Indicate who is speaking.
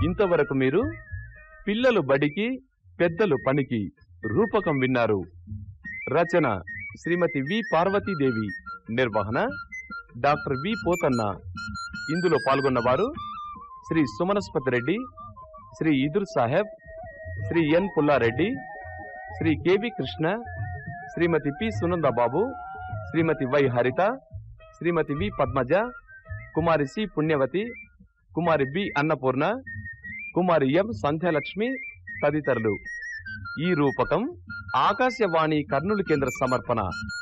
Speaker 1: ఇంతవరకు మీరు పిల్లలు బడికి పెద్దలు పనికి రూపకం విన్నారు రచన శ్రీమతి వి పార్వతీదేవి నిర్వహణ డాక్టర్ వి పోతన్న ఇందులో పాల్గొన్నవారు Shri Sumanaspati Reddy Shri Idur Saheb Shri N Pullareddy Shri KV Krishna Shrimati P Sunandababu Shrimati Y Haritha Shrimati V Padmaja కుమారి సి పుణ్యవతి కుమారి బి అన్నపూర్ణ కుమారి ఎం సంధ్యాలక్ష్మి తదితరులు ఈ రూపకం ఆకాశవాణి కర్నూలు కేంద్ర సమర్పణ